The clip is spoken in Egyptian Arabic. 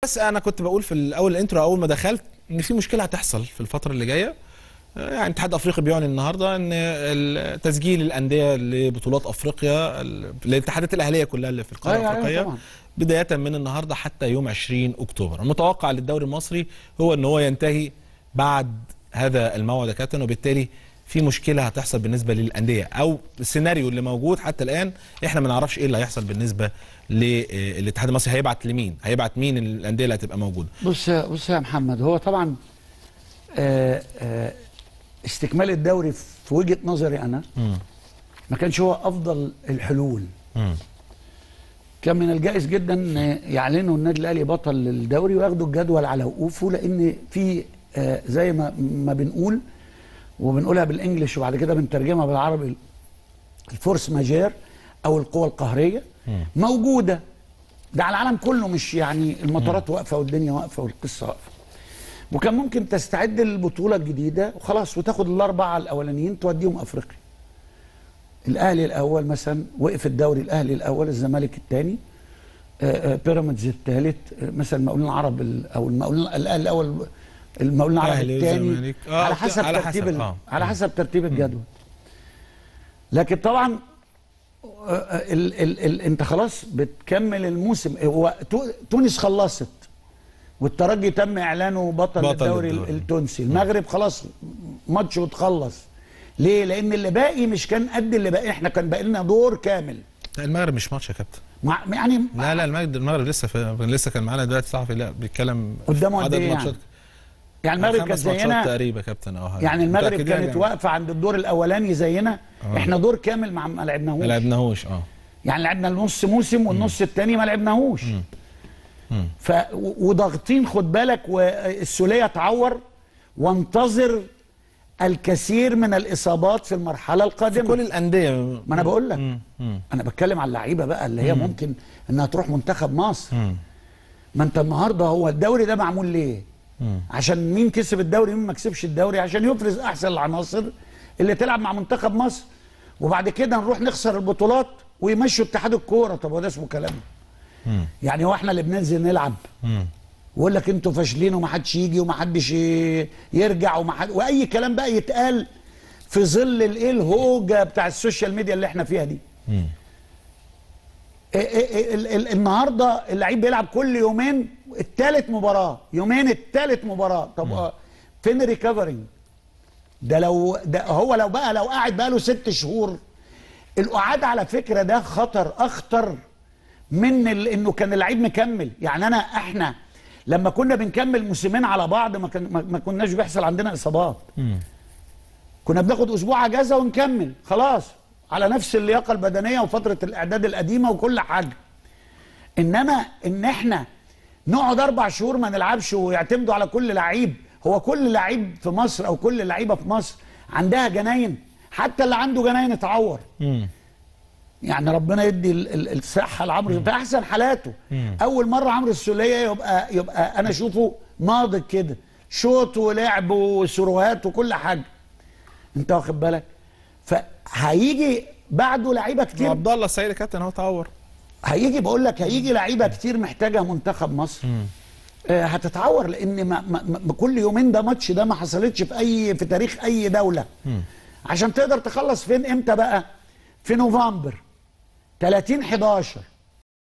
بس انا كنت بقول في الاول الانترو اول ما دخلت ان في مشكله هتحصل في الفتره اللي جايه آه، يعني الاتحاد الافريقي بيعلن النهارده ان ال- تسجيل الانديه لبطولات افريقيا ال- الاتحادات الاهليه كلها اللي في القاره أيوة، أيوة الافريقيه طبعاً. بدايه من النهارده حتى يوم 20 اكتوبر المتوقع للدوري المصري هو ان هو ينتهي بعد هذا الموعد يا كابتن وبالتالي في مشكله هتحصل بالنسبه للانديه او السيناريو اللي موجود حتى الان احنا ما نعرفش ايه اللي هيحصل بالنسبه للاتحاد المصري هيبعت لمين هيبعت مين الانديه اللي هتبقى موجوده بص يا- بص يا محمد هو طبعا آه، آه، استكمال الدوري في وجهه نظري انا ما كانش هو افضل الحلول مم. كان من الجائز جدا إن يعلنوا النادي الاهلي بطل الدوري وياخدوا الجدول على وقوفه لان في آه، زي ما ما بنقول وبنقولها بالانجلش وبعد كده بنترجمها بالعربي الفورس ماجير او القوى القهريه موجوده ده على العالم كله مش يعني المطارات واقفه والدنيا واقفه والقصه واقفه وكان ممكن تستعد للبطوله الجديده وخلاص وتاخد الاربعه الاولانيين توديهم افريقيا الاهلي الاول مثلا وقف الدوري الاهلي الاول الزمالك الثاني بيراميدز الثالث مثلا المقاولين العرب ال- او المقاولين الاهلي الاول المقاولين العرب أهلي الثاني وزمالك. آه، على حسب على ترتيب حسب، ال- آه. على حسب ترتيب الجدول لكن طبعا آه، آه، ال ال ال انت خلاص بتكمل الموسم هو تو- تونس خلصت والترجي تم اعلانه بطل, بطل الدوري الدوري. التونسي المغرب خلاص ماتش وتخلص ليه لان اللي باقي مش كان قد اللي باقي احنا كان باقي لنا دور كامل لا المغرب مش ماتش يا كابتن مع يعني لا لا المغرب المغرب لسه في لسه كان معانا دلوقتي صحفي لا بيتكلم قدامه قد عدد ايه ماتشات يعني؟ يعني المغرب كانت خمس ماتشات زينا تقريبا يا كابتن اه يعني المغرب متأكد كانت يعني؟ واقفه عند الدور الاولاني زينا آه. احنا دور كامل مع ما لعبناهوش ما لعبناهوش اه يعني لعبنا النص موسم والنص الثاني ما لعبناهوش ف و- وضاغطين خد بالك والسوليه اتعور وانتظر الكثير من الاصابات في المرحله القادمه كل الانديه ما انا بقول لك مم. مم. انا بتكلم على اللعيبه بقى اللي هي ممكن انها تروح منتخب مصر مم. ما انت النهارده هو الدوري ده معمول ليه مم. عشان مين كسب الدوري مين ما كسبش الدوري عشان يفرز احسن العناصر اللي تلعب مع منتخب مصر وبعد كده نروح نخسر البطولات ويمشوا اتحاد الكوره طب هو ده اسمه كلام مم. يعني هو احنا اللي بننزل نلعب مم. ويقول لك انتوا فاشلين ومحدش يجي ومحدش ي- يرجع ومحد واي كلام بقى يتقال في ظل الايه الهوجه بتاع السوشيال ميديا اللي احنا فيها دي مم. إيه إيه إيه ال- ال- النهارده اللعيب بيلعب كل يومين الثالث مباراه يومين الثالث مباراه طب آه، فين الريكفرنج ده لو ده هو لو بقى لو قاعد بقى له ست شهور القعاد على فكره ده خطر اخطر من ال- انه كان اللعيب مكمل يعني انا احنا لما كنا بنكمل موسمين على بعض ما, كان ما- ما كناش بيحصل عندنا اصابات مم. كنا بناخد اسبوع اجازه ونكمل خلاص على نفس اللياقه البدنيه وفتره الاعداد القديمه وكل حاجه انما ان احنا نقعد اربع شهور ما نلعبش ويعتمدوا على كل لعيب هو كل لعيب في مصر او كل لعيبه في مصر عندها جناين حتى اللي عنده جناين اتعور مم. يعني ربنا يدي ال- ال- الصحه لعمرو في احسن حالاته اول مره عمرو السوليه يبقى يبقى انا اشوفه ناضج كده شوط ولعب وسروهات وكل حاجه انت واخد بالك فهيجي بعده لعيبه كتير عبد الله السعيد يا كابتن هو اتعور هيجي بقول لك هيجي لعيبه كتير محتاجه منتخب مصر آه هتتعور لان ما ما ما كل يومين ده ماتش ده ما حصلتش في اي في تاريخ اي دوله عشان تقدر تخلص فين امتى بقى في نوفمبر 30 11